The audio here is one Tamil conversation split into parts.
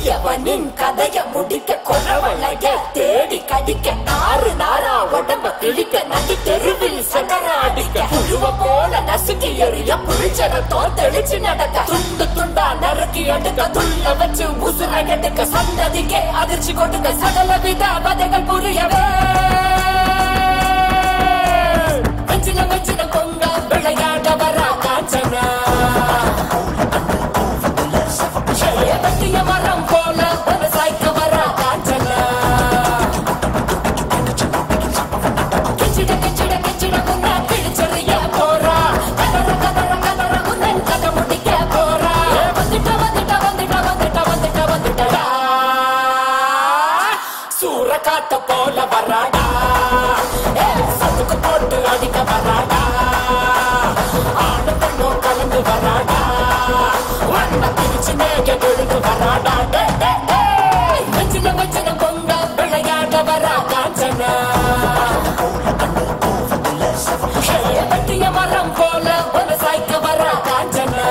கொடியவனின் கதைய முடிக்க கொலவளைய தேடி கடிக்க நாறு நாரா உடம்ப கிழிக்க நடி தெருவில் சக்கர அடிக்க புழுவ போல நசுக்கி எறிய புளிச்சர தோத்தெளிச்சு நடக்க துண்டு துண்டா நறுக்கி எடுக்க துள்ள வச்சு உசுர எடுக்க சந்ததிக்கே அதிர்ச்சி கொடுக்க சகல வித வதைகள் புரியவே வச்சின வச்சின பொங்க விளையாட வரா காஞ்சனா பட்டிய மரம் போல விவசாயிக்க வர காஞ்சனா கிச்சிட கிச்சிட கிச்சிட முன்ன கிழிச்செறிய போறா கதற கதற கதற முன்னன் கதை முடிக்க போறா வந்துட்ட வந்துட்ட வந்துட்ட வந்துட்ட வந்துட்ட வந்துட்டடா சூற காத்த போல வராடா ஏ, சத்துக்கு போட்டு அடிக்க வராடா ஆணு பெண்ணும் கலந்து வராடா வண்ண பிரிச்சு மேக விழுந்து வராடா டே, டே, டே. வச்சின வச்சின பொங்க விளையாட வரா காஞ்சனா ஏ, வெட்டிய மரம் போல விவசாயிக்க வரா காஞ்சனா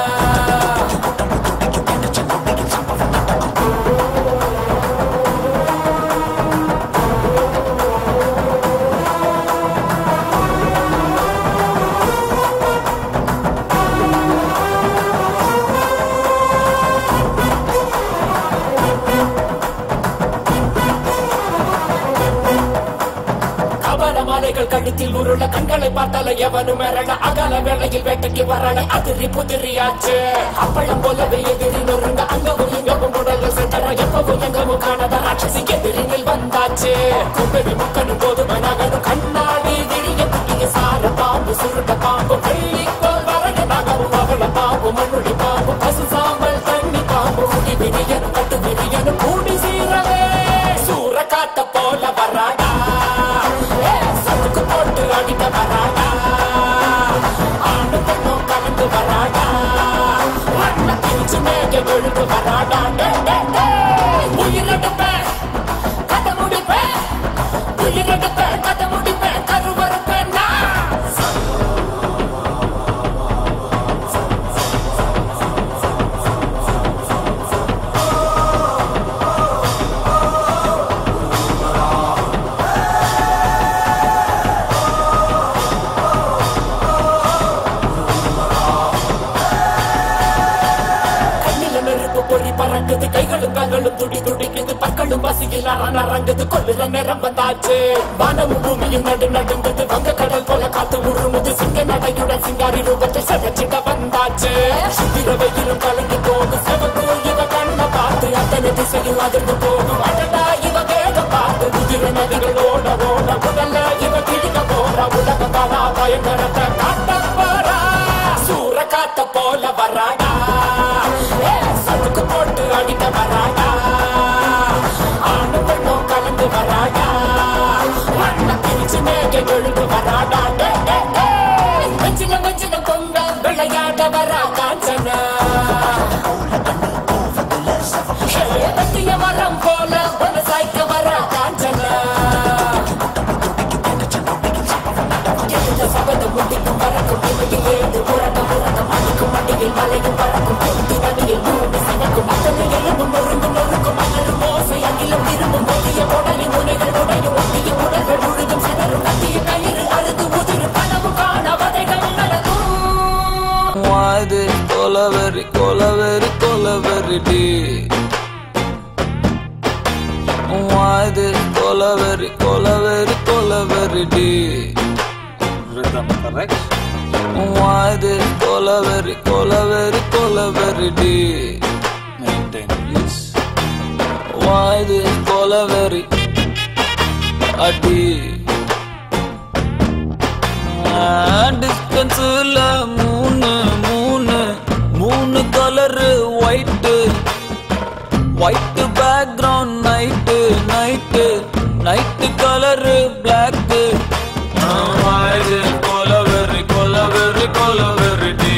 கபல மாலைகள் கழுத்தில் உருள கண்களை பார்த்தால எவனும் மிரள அகல வேளையில் வேட்டைக்கு வரல அதிரி புதிரியாச்சு அப்பளம் போலவே எதிரி நொறுங்க அங்கவும் இங்கவும் உடல்ல செத்தர எப்பவும் எங்கவும் காணாத ராட்சசி எதிரினில் வந்தாச்சு கும்பெரி முக்கனும் போதுமை நகரும் கண்ணாடி விழிய குட்டிய சார பாம்பு சுருட்ட பாம்பு வெள்ளிக்கோள் வரக நகரும் அவள பாம்பு மண்ணுடி பாம்பு பசு சாம்பல் தண்ணி பாம்பு குடி விரியனும் கட்டு விரியனும் கூடி சீரவே சூற காத்த போல வராடா ஏ, சத்துக்கு போட்டு அடிக்க வராடா ஆணு பெண்ணும் கலந்து வராடா வண்ண பிரிச்சு மேக விழுந்து வராடா டே, டே, டே. உயிரெடுப்பேன் கதை முடிப்பேன் உயிரெடுப்பேன் கதை முடிப்பேன் கருவறுப்பேன் நான் கண்ணில நெருப்பு பொறி பறக்குது கைகளும் கால்களும் துடி துடிக்குது பற்களும் பசியில் நரங்குது கொள்ளுற நேரம் வந்தாச்சு வானமும் பூமியும் நடு நடுங்குது வங்க கடல் போல காத்து உருமுது சிங்க நடையுடன் சிங்காரி ரூபத்தை செவச்சிட வந்தாச்சு சுத்திர வெயிலும் கலங்கி போகும் செவக்கு இவ கண்ண பார்த்து அத்தனை திசையும் அதிர்ந்து போகும் அடடா இவ வேகம் பார்த்து உதிர நதிகள் ஓட ஓட உடல்ல இவ கிழிக்க போற உலக பரா பயங்கரத்தை காட்ட போறா சூற காத்த போல வராடா ஏ, சதுக்கு போட்டு அடிக்க வராடா ஆணு பெண்ணும் கலந்து வராடா வண்ண பிரிச்சு மேக விழுந்து வராடா டே, டே, டே. வச்சின வச்சின பொங்க விளையாட வரா காஞ்சனா ஏ, வெட்டிய மரம் போல விவசாயிக்க வரா காஞ்சனா எழுத சபதம் முடிக்கும் பறக்கும் இமையில் ஏழு உறக்கம் உறக்கம் அடிக்கும் மடியில் மலையும் பறக்கும் பொருத்தி நதியில் பூமி சிவக்கும் அத்தனை எலும்பும் நொறுங்கும் நொறுக்கும் மலரும் ஓசை அகிலம் திரும்பும் ஒளிய உடலின் முனைகள் உடையும் ஒட்டிய உடல்கள் முழுதும் சிதறும் கத்திய கயிறு அறுது உதிரு கனவு காண வதைகள் நடக்கும் Why this கொலவெறி கொலவெறி கொலவெறி டி Why this கொலவெறி கொலவெறி கொலவெறி டி Rhythm, correct? Why this கொலவெறி கொலவெறி கொலவெறி டி Maintain, please. Why this கொலவெறி அடி டிஸ்டன்ஸ்ல மூணு மூணு மூணு colour white white background night night night colour black கொலவெறி கொலவெறி கொலவெறி டி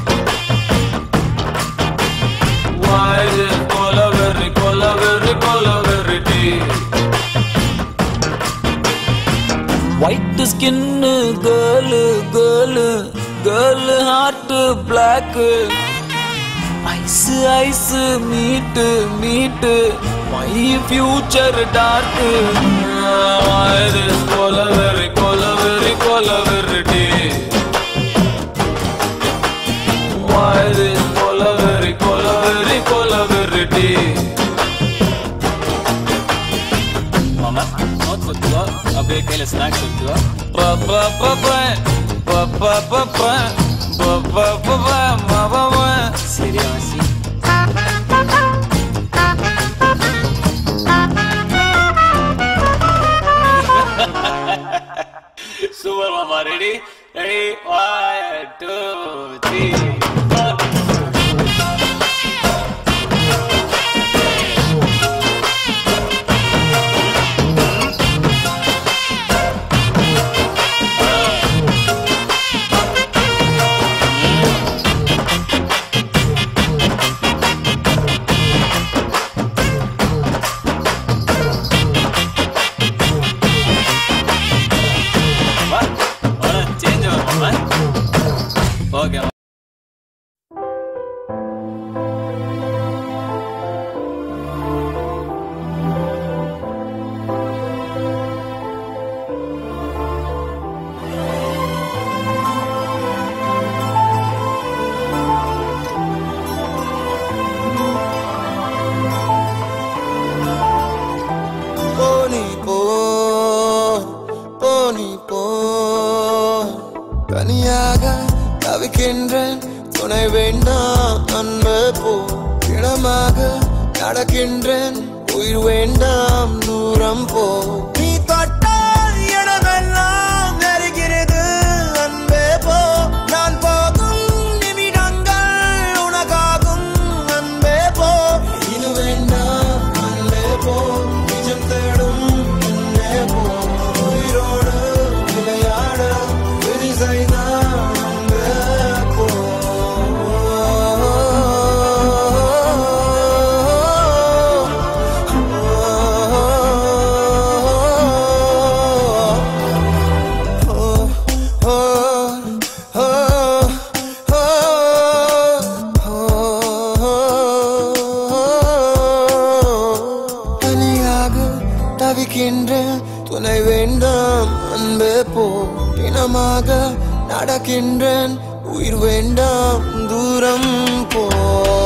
கொலவெறி கொலவெறி கொலவெறி டி white skin girl girl girl heart black eyes eyes meet me night my future dark இது கொலவெறி கொலவெறி கொலவெறிடி இது கொலவெறி கொலவெறி கொலவெறிடி மாமா நோட் வச்சுக்கோ அப்படியே கையில ஸ்நாக்ஸ் வச்சுக்கோ சரியா வாசி சூப்பர் மாமா ready ready one two three வா சேஞ்ச் வரும் மாமா ஓகே போனி போ போனி போ தனியாக தவிக்கின்றேன் துணை வேண்டாம் அன்பு போ இடமாக நடக்கின்றேன் உயிர் வேண்டாம் தூரம் போ நீ தொட்டால் இடமெல்லாம் நெருகிறது அன்பே போ நான் போகும் நிமிடங்கள் உனக்காகும் அன்பே போ இது வேண்டாம் அன்பே போ நிஜம் தேடும் என்னே போ உயிரோடு விளையாட விதி செய்தான் அன்பே போ தனியாக தவிக்கின்றேன் துணை வேண்டாம் அன்பே போ இனமாக நடக்கின்றேன் உயிர் வேண்டாம் தூரம் போ